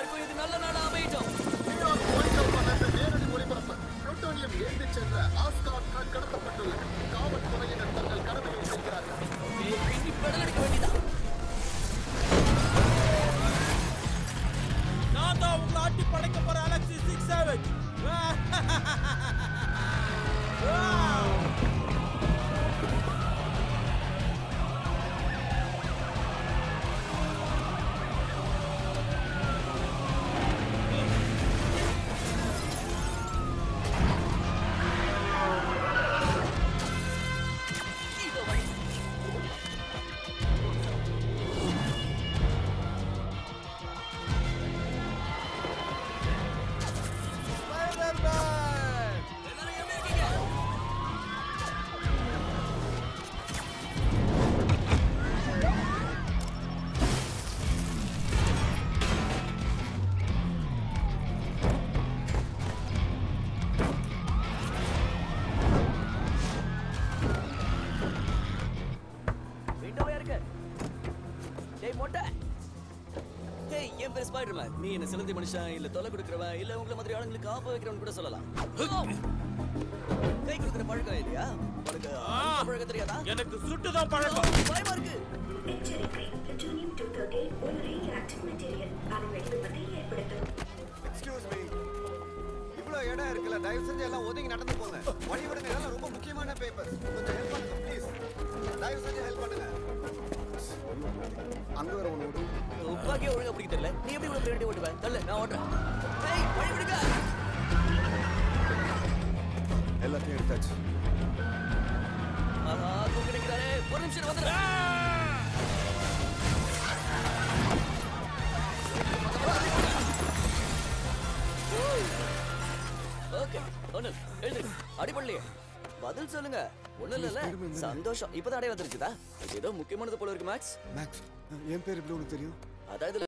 எல்லாருக்கும் இது நல்ல நாளா அமையட்டும் நியூயார்க் ஒயிட் ஹவுஸ் அகன்ற நேரடி ஒளிபரப்பு புளுட்டோனியம் ஏந்திச் சென்ற ஆஸ்கார் ட்ரக் கடத்தப்பட்டுள்ளது காவல்துறையினர் தங்கள் கடமையை செய்கிறார்கள் ஏய், பின்னி பெடல் எடுக்க வேண்டியதா நான் தான் உங்களை ஆட்டி படைக்க போற அலெக்சி சிக்ஸ் சேவன் இதோ வழி எல்லாரும் எப்படி இருக்கீங்க வீட்டோவே இருக்கு டேய் மொட்டை ஹேய் என் பேர் ஸ்பைடர்மேன் நீ என்ன சிலந்தி மனுஷன் இல்ல தொலை கொடுக்கறவன் இல்ல உங்கள மாதிரி ஆளுங்களுக்கு காப்ப வைக்கிறவன் கூட சொல்லலாம் கை கொடுக்குற பழக்கம் இல்லையா உனக்கு அந்த பழக்கம் தெரியாதா எனக்கு சுட்டுதான் பழக்கம் பயமா இருக்கு எச்சரிக்கை பிளூட்டோனியம் டூ தேர்ட்டி ஒரு ரேடியோ ஆக்டிவ் மெட்டீரியல் அது வெடிவிபத்தை ஏற்படுத்தும் எக்ஸ்கியூஸ் மீ இவ்வளோ இடம் இருக்குல்ல தயவு செஞ்சு எல்லாம் ஒதுங்கி நடந்து போங்க வழி விடுங்க இதெல்லாம் ரொம்ப முக்கியமான பேப்பர் கொஞ்சம் ஹெல்ப் பண்ணுங்க ப்ளீஸ் தயவு செஞ்சு ஹெல்ப் பண்ணுங்க அங்க வேற ஒன்று விடு துப்பாக்கியே ஒழுங்கா பிடிக்க தெரியல நீ எப்படி இவ்வளவு பின்னாடி ஓட்டுவ தள்ள நான் ஓட்டுறேன் ஹேய் வழி விடுங்க எல்லாத்தையும் எடுத்தாச்சு ஆஹா தூக்கி நிக்கிறாரே ஒரு நிமிஷம் வந்துடுறேன் ஓகே ஒண்ணு எழுது அடிப்படலையே பதில் சொல்லுங்க ஒண்ணு இல்ல சந்தோஷம் இப்பதான் அடைய வந்துருச்சுதா இது ஏதோ முக்கியமானது போல இருக்கு மேக்ஸ் மேக்ஸ் என் பேர் எப்படி உனக்கு தெரியும் அதாவது